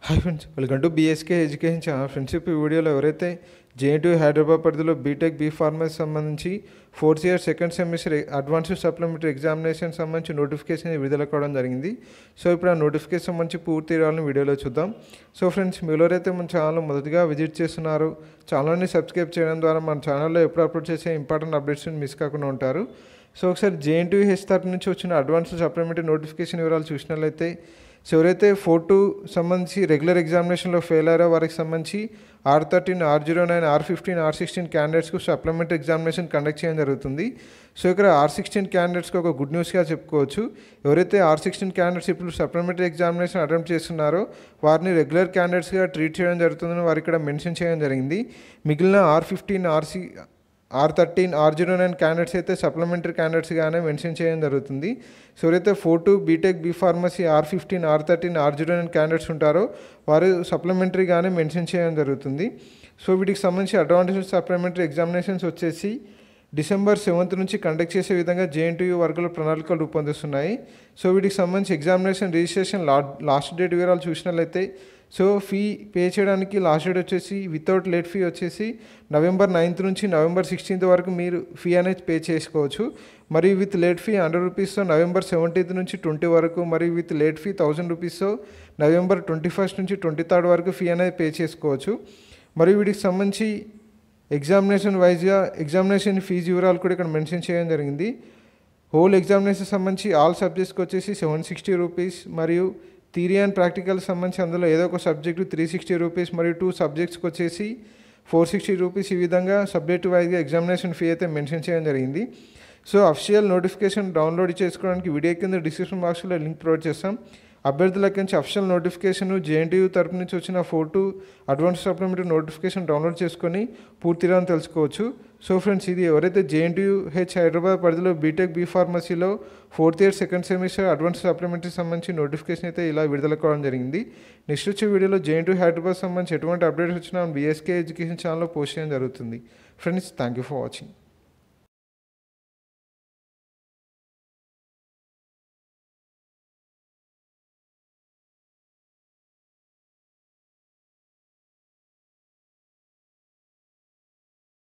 hi friends welcome to B S K education channel friends ఇప్పుడు ఈ వీడియోలో ఎవరైతే జేఎన్టీ హైదరాబాద్ పరిధిలో బీటెక్ బీ ఫార్మసీ సంబంధించి fourth year second semester advanced supplementary examination సంబంధించి నోటిఫికేషన్ విడుదల కావడం జరిగింది సో ఇప్పుడు ఆ నోటిఫికేషన్ సంబంధించి పూర్తి వివరాలను వీడియోలో చూద్దాం సో ఫ్రెండ్స్ మీరు ఎవరైతే మన ఛానల్ మొదటిగా విజిట్ చేస్తున్నారో ఛానల్ని సబ్స్క్రైబ్ చేయడం ద్వారా మన ఛానల్లో ఎప్పుడు అప్లోడ్ చేసే ఇంపార్టెంట్ అప్డేట్స్ మిస్ కాకుండా ఉంటారు సో ఒకసారి జేఎన్టీ హెచ్ తరపు నుంచి వచ్చిన అడ్వాన్స్డ్ సప్లిమెంటరీ నోటిఫికేషన్ వివరాలు చూసినట్లయితే సో ఎవరైతే ఫోర్ టూ సంబంధించి రెగ్యులర్ ఎగ్జామినేషన్లో ఫెయిల్ అయ్యారో వారికి సంబంధించి R thirteen R zero nine R fifteen R sixteen క్యాండిడేట్స్కు సప్లిమెంటరీ ఎగ్జామినేషన్ కండక్ట్ చేయడం జరుగుతుంది సో ఇక్కడ ఆర్ సిక్స్టీన్ క్యాండిడేట్స్కి ఒక గుడ్ న్యూస్గా చెప్పుకోవచ్చు ఎవరైతే ఆర్ సిక్స్టీన్ క్యాండిడేట్స్ ఇప్పుడు సప్లిమెంటరీ ఎగ్జామినేషన్ అటెంప్ట్ చేస్తున్నారో వారిని రెగ్యులర్ క్యాండిడేట్స్గా ట్రీట్ చేయడం జరుగుతుందని వారు ఇక్కడ మెన్షన్ చేయడం జరిగింది మిగిలిన R fifteen RC R thirteen R zero nine candidates అయితే సప్లిమెంటరీ క్యాండిడేట్స్గానే మెన్షన్ చేయడం జరుగుతుంది సో ఎవరైతే four two BTech B pharmacy R fifteen R thirteen R zero nine candidates ఉంటారో వారు సప్లిమెంటరీగానే మెన్షన్ చేయడం జరుగుతుంది సో వీటికి సంబంధించి అడ్వాంటేజ్ సప్లిమెంటరీ ఎగ్జామినేషన్స్ వచ్చేసి డిసెంబర్ సెవెంత్ నుంచి కండక్ట్ చేసే విధంగా జేఎన్టీయూ వర్గాల ప్రణాళికలు రూపొందిస్తున్నాయి సో వీటికి సంబంధించి ఎగ్జామినేషన్ రిజిస్ట్రేషన్ లా లాస్ట్ డేట్ వివరాలు చూసినట్లయితే సో ఫీ పే చేయడానికి లాస్ట్ డేట్ వచ్చేసి వితౌట్ లేట్ ఫీ వచ్చేసి నవంబర్ నైన్త్ నుంచి నవంబర్ సిక్స్టీన్త్ వరకు మీరు ఫీ అనేది పే చేసుకోవచ్చు మరియు విత్ లేట్ ఫీ హండ్రెడ్ రూపీస్తో నవంబర్ సెవెంటీన్త్ నుంచి ట్వంటీ వరకు మరియు విత్ లేట్ ఫీ థౌజండ్ రూపీస్తో నవంబర్ ట్వంటీ ఫస్ట్ నుంచి ట్వంటీ థర్డ్ వరకు ఫీ అనేది పే చేసుకోవచ్చు మరియు వీటికి సంబంధించి ఎగ్జామినేషన్ వైజ్గా ఎగ్జామినేషన్ ఫీజు వివరాలు కూడా ఇక్కడ మెన్షన్ చేయడం జరిగింది హోల్ ఎగ్జామినేషన్ సంబంధించి ఆల్ సబ్జెక్ట్స్కి వచ్చేసి సెవెన్ సిక్స్టీ రూపీస్ మరియు థియరీ అండ్ ప్రాక్టికల్ సంబంధించి అందులో ఏదో ఒక సబ్జెక్టు త్రీ సిక్స్టీ రూపీస్ మరియు టూ సబ్జెక్ట్స్కి వచ్చేసి ఫోర్ సిక్స్టీ రూపీస్ ఈ విధంగా సబ్జెక్ట్ వైజ్గా ఎగ్జామినేషన్ ఫీ అయితే మెన్షన్ చేయడం జరిగింది సో అఫిషియల్ నోటిఫికేషన్ డౌన్లోడ్ చేసుకోవడానికి వీడియో కింద డిస్క్రిప్షన్ బాక్స్లో లింక్ ప్రొవైడ్ చేస్తాం అభ్యర్థులకి నుంచి అఫిషియల్ నోటిఫికేషన్ జేఎన్టీయూ తరపు నుంచి వచ్చిన ఫోటో అడ్వాన్స్ సప్లిమెంటరీ నోటిఫికేషన్ డౌన్లోడ్ చేసుకొని పూర్తిగా తెలుసుకోవచ్చు సో ఫ్రెండ్స్ ఇది ఎవరైతే జేఎన్టీయూ హెచ్ హైదరాబాద్ పరిధిలో బీటెక్ బీ ఫార్మసీలో fourth year second semester advance supplementary సంబంధించి నోటిఫికేషన్ అయితే ఇలా విడుదల కావడం జరిగింది నెక్స్ట్ వచ్చే వీడియోలో జేఎన్టీయూ హైదరాబాద్ సంబంధించి ఎటువంటి అప్డేట్స్ వచ్చినా బీఎస్కే ఎడ్యుకేషన్ ఛానల్లో పోస్ట్ చేయడం జరుగుతుంది friends thank you for watching